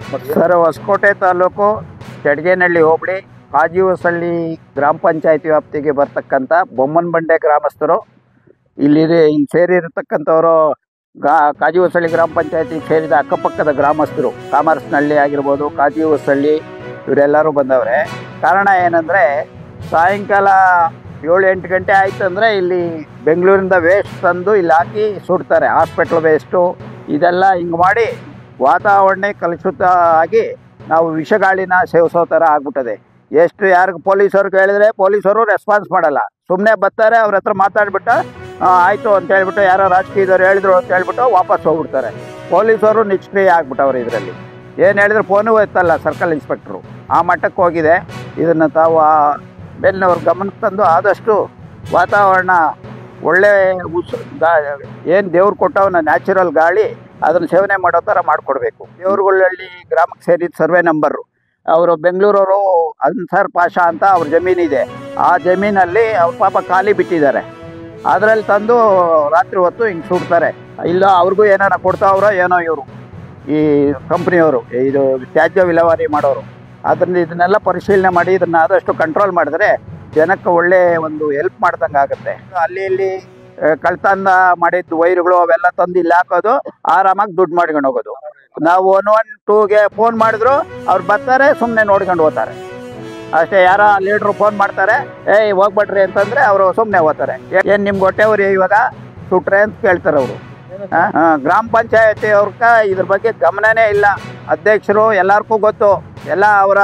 ಆತ್ಮಹತ್ಯೆ ಸರ್ ಹೊಸಕೋಟೆ ತಾಲೂಕು ಚಡ್ಗೇನಹಳ್ಳಿ ಹೋಬಳಿ ಕಾಜಿವಸಳ್ಳಿ ಗ್ರಾಮ ಪಂಚಾಯತಿ ವ್ಯಾಪ್ತಿಗೆ ಬರ್ತಕ್ಕಂಥ ಬೊಮ್ಮನಬಂಡೆ ಗ್ರಾಮಸ್ಥರು ಇಲ್ಲಿ ಇಲ್ಲಿ ಸೇರಿರತಕ್ಕಂಥವರು ಗಾ ಕಾಜಿವಸಳ್ಳಿ ಗ್ರಾಮ ಪಂಚಾಯತಿ ಸೇರಿದ ಅಕ್ಕಪಕ್ಕದ ಗ್ರಾಮಸ್ಥರು ಕಾಮರ್ಸ್ನಹಳ್ಳಿ ಆಗಿರ್ಬೋದು ಕಾಜಿವಸಳ್ಳಿ ಇವರೆಲ್ಲರೂ ಬಂದವ್ರೆ ಕಾರಣ ಏನಂದರೆ ಸಾಯಂಕಾಲ ಏಳು ಎಂಟು ಗಂಟೆ ಆಯ್ತು ಅಂದರೆ ಇಲ್ಲಿ ಬೆಂಗಳೂರಿಂದ ವೇಸ್ಟ್ ತಂದು ಇಲ್ಲಿ ಹಾಕಿ ಸುಡ್ತಾರೆ ಹಾಸ್ಪಿಟ್ಲ್ ವೇಸ್ಟು ಇದೆಲ್ಲ ಹಿಂಗೆ ಮಾಡಿ ವಾತಾವರಣ ಕಲುಷಿತ ಆಗಿ ನಾವು ವಿಷಗಾಳಿನ ಸೇವಿಸೋ ಥರ ಆಗ್ಬಿಟ್ಟದೆ ಎಷ್ಟು ಯಾರಿಗೆ ಪೊಲೀಸವ್ರಿಗೆ ಹೇಳಿದ್ರೆ ಪೊಲೀಸರು ರೆಸ್ಪಾನ್ಸ್ ಮಾಡಲ್ಲ ಸುಮ್ಮನೆ ಬರ್ತಾರೆ ಅವ್ರ ಹತ್ರ ಮಾತಾಡ್ಬಿಟ್ಟು ಆ, ಆಯ್ತು ಅಂತ ಹೇಳ್ಬಿಟ್ಟು ಯಾರೋ ರಾಜಕೀಯದವ್ರು ಹೇಳಿದ್ರು ಅಂತ ಹೇಳ್ಬಿಟ್ಟು ವಾಪಸ್ ಹೋಗ್ಬಿಡ್ತಾರೆ ಪೊಲೀಸರು ನಿಷ್ಕ್ರಿಯ ಆಗ್ಬಿಟ್ಟವ್ರು ಇದರಲ್ಲಿ ಏನು ಹೇಳಿದ್ರೆ ಫೋನು ಎತ್ತಲ್ಲ ಸರ್ಕಲ್ ಇನ್ಸ್ಪೆಕ್ಟ್ರು ಆ ಮಟ್ಟಕ್ಕೆ ಹೋಗಿದೆ ಇದನ್ನು ತಾವು ಆ ಬೆನ್ನವ್ರ ಗಮನಕ್ಕೆ ತಂದು ಆದಷ್ಟು ವಾತಾವರಣ ಒಳ್ಳೆ ಉಸ್ ಗಾ ಏನು ದೇವ್ರು ಕೊಟ್ಟವನ ನ್ಯಾಚುರಲ್ ಗಾಳಿ ಅದನ್ನು ಸೇವನೆ ಮಾಡೋ ಥರ ಮಾಡಿಕೊಡ್ಬೇಕು ದೇವ್ರಗೊಳ್ಳಹಳ್ಳಿ ಗ್ರಾಮಕ್ಕೆ ಸೇರಿದ ಸರ್ವೆ ನಂಬರು ಅವರು ಬೆಂಗಳೂರವರು ಅನ್ಸರ್ ಪಾಷಾ ಅಂತ ಅವ್ರ ಜಮೀನಿದೆ ಆ ಜಮೀನಲ್ಲಿ ಅವ್ರ ಪಾಪ ಖಾಲಿ ಬಿಟ್ಟಿದ್ದಾರೆ ಅದರಲ್ಲಿ ತಂದು ರಾತ್ರಿ ಹೊತ್ತು ಹಿಂಗೆ ಸುಡ್ತಾರೆ ಇಲ್ಲ ಅವ್ರಿಗೂ ಏನಾರ ಕೊಡ್ತಾವ್ರೋ ಏನೋ ಇವರು ಈ ಕಂಪ್ನಿಯವರು ಇದು ತ್ಯಾಜ್ಯ ವಿಲೇವಾರಿ ಮಾಡೋರು ಅದರಿಂದ ಇದನ್ನೆಲ್ಲ ಪರಿಶೀಲನೆ ಮಾಡಿ ಇದನ್ನ ಆದಷ್ಟು ಕಂಟ್ರೋಲ್ ಮಾಡಿದ್ರೆ ಜನಕ್ಕೆ ಒಳ್ಳೆ ಒಂದು ಹೆಲ್ಪ್ ಮಾಡ್ದಂಗೆ ಆಗುತ್ತೆ ಅಲ್ಲಿ ಇಲ್ಲಿ ಆ, ಕಳ್ತನ ಮಾಡಿದ್ದು ವೈರ್ಗಳು ಅವೆಲ್ಲ ತಂದು ಇಲ್ಲಿ ಹಾಕೋದು ಆರಾಮಾಗಿ ದುಡ್ಡು ಮಾಡ್ಕೊಂಡು ಹೋಗೋದು ನಾವು ಒನ್ ಒನ್ ಟೂಗೆ ಫೋನ್ ಮಾಡಿದ್ರು ಅವ್ರು ಬರ್ತಾರೆ ಸುಮ್ಮನೆ ನೋಡ್ಕೊಂಡು ಹೋಗ್ತಾರೆ ಅಷ್ಟೇ ಯಾರೋ ಲೀಡ್ರು ಫೋನ್ ಮಾಡ್ತಾರೆ ಏಯ್ ಹೋಗ್ಬೇಡ್ರಿ ಅಂತಂದ್ರೆ ಅವರು ಸುಮ್ಮನೆ ಹೋಗ್ತಾರೆ ಏನು ನಿಮ್ಗೆ ಹೊಟ್ಟೆವ್ರಿ ಇವಾಗ ಸುಟ್ರೆ ಅಂತ ಕೇಳ್ತಾರೆ ಅವರು ಗ್ರಾಮ ಪಂಚಾಯತಿ ಅವ್ರಕ ಇದ್ರ ಬಗ್ಗೆ ಗಮನನೇ ಇಲ್ಲ ಅಧ್ಯಕ್ಷರು ಎಲ್ಲರಿಗೂ ಗೊತ್ತು ಎಲ್ಲ ಅವರ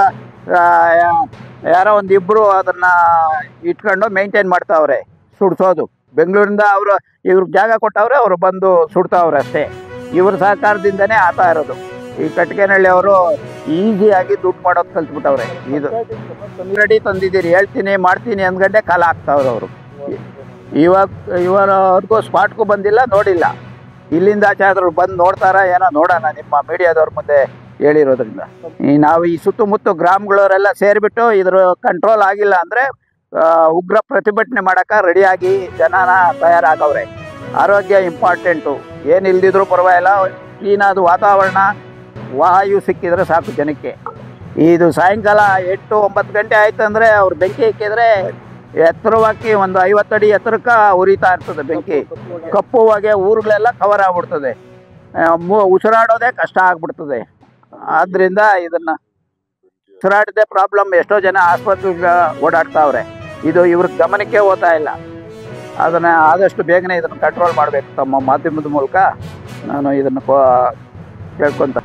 ಯಾರೋ ಒಂದು ಇಬ್ಬರು ಅದನ್ನ ಇಟ್ಕೊಂಡು ಮೇಂಟೈನ್ ಮಾಡ್ತಾವ್ರೆ ಸುಡ್ಸೋದು ಬೆಂಗಳೂರಿಂದ ಅವರು ಇವ್ರಿಗೆ ಜಾಗ ಕೊಟ್ಟವ್ರೆ ಅವರು ಬಂದು ಸುಡ್ತಾವ್ರೆ ಅಷ್ಟೇ ಇವ್ರ ಸಹಕಾರದಿಂದನೇ ಆತಾ ಇರೋದು ಈ ಕಟ್ಗೆನಹಳ್ಳಿ ಅವರು ಈಸಿಯಾಗಿ ದುಡ್ಡು ಮಾಡೋದು ಕಲ್ತ್ಬಿಟ್ಟವ್ರೆ ಇದು ರೆಡಿ ತಂದಿದ್ದೀರಿ ಹೇಳ್ತೀನಿ ಮಾಡ್ತೀನಿ ಅಂದ್ಗಂಡೆ ಕಾಲ ಹಾಕ್ತಾವ್ರೆ ಅವರು ಇವಾಗ ಇವರವ್ರಿಗೂ ಸ್ಪಾಟ್ಗೂ ಬಂದಿಲ್ಲ ನೋಡಿಲ್ಲ ಇಲ್ಲಿಂದ ಆಚೆ ಆದ್ರೂ ಬಂದು ನೋಡ್ತಾರ ಏನೋ ನೋಡೋಣ ನಿಮ್ಮ ಮೀಡಿಯಾದವ್ರ ಮುಂದೆ ಹೇಳಿರೋದ್ರಿಂದ ಈ ನಾವು ಈ ಸುತ್ತಮುತ್ತ ಗ್ರಾಮಗಳವರೆಲ್ಲ ಸೇರಿಬಿಟ್ಟು ಇದ್ರ ಕಂಟ್ರೋಲ್ ಆಗಿಲ್ಲ ಅಂದರೆ ಉಗ್ರ ಪ್ರತಿಭಟನೆ ಮಾಡೋಕೆ ರೆಡಿಯಾಗಿ ಜನನ ತಯಾರಾಗವ್ರೆ ಆರೋಗ್ಯ ಇಂಪಾರ್ಟೆಂಟು ಏನು ಇಲ್ದಿದ್ರು ಪರವಾಗಿಲ್ಲ ಕ್ಲೀನಾದ ವಾತಾವರಣ ವಾಯು ಸಿಕ್ಕಿದ್ರೆ ಸಾಕು ಜನಕ್ಕೆ ಇದು ಸಾಯಂಕಾಲ ಎಂಟು ಒಂಬತ್ತು ಗಂಟೆ ಆಯ್ತು ಅಂದರೆ ಅವ್ರು ಬೆಂಕಿ ಇಕ್ಕಿದ್ರೆ ಎತ್ತರವಾಗಿ ಒಂದು ಐವತ್ತಡಿ ಎತ್ತರಕ್ಕೆ ಉರಿತಾ ಇರ್ತದೆ ಬೆಂಕಿ ಕಪ್ಪು ಹೊಗೆ ಊರುಗಳೆಲ್ಲ ಕವರ್ ಆಗ್ಬಿಡ್ತದೆ ಆ, ಮು- ಉಸಿರಾಡೋದೇ ಕಷ್ಟ ಆಗ್ಬಿಡ್ತದೆ ಆದ್ರಿಂದ ಇದನ್ನ ಉಸಿರಾಡದೆ ಪ್ರಾಬ್ಲಮ್ ಎಷ್ಟೋ ಜನ ಆಸ್ಪತ್ರೆಗೆ ಓಡಾಡ್ತಾವ್ರೆ ಇದು ಇವ್ರ ಗಮನಕ್ಕೆ ಹೋಗ್ತಾ ಇಲ್ಲ ಅದನ್ನ ಆದಷ್ಟು ಬೇಗನೆ ಇದನ್ನು ಕಂಟ್ರೋಲ್ ಮಾಡಬೇಕು ತಮ್ಮ ಮಾಧ್ಯಮದ ಮೂಲಕ ನಾನು ಇದನ್ನು ಕೋ- ಕೇಳ್ಕೊಂತ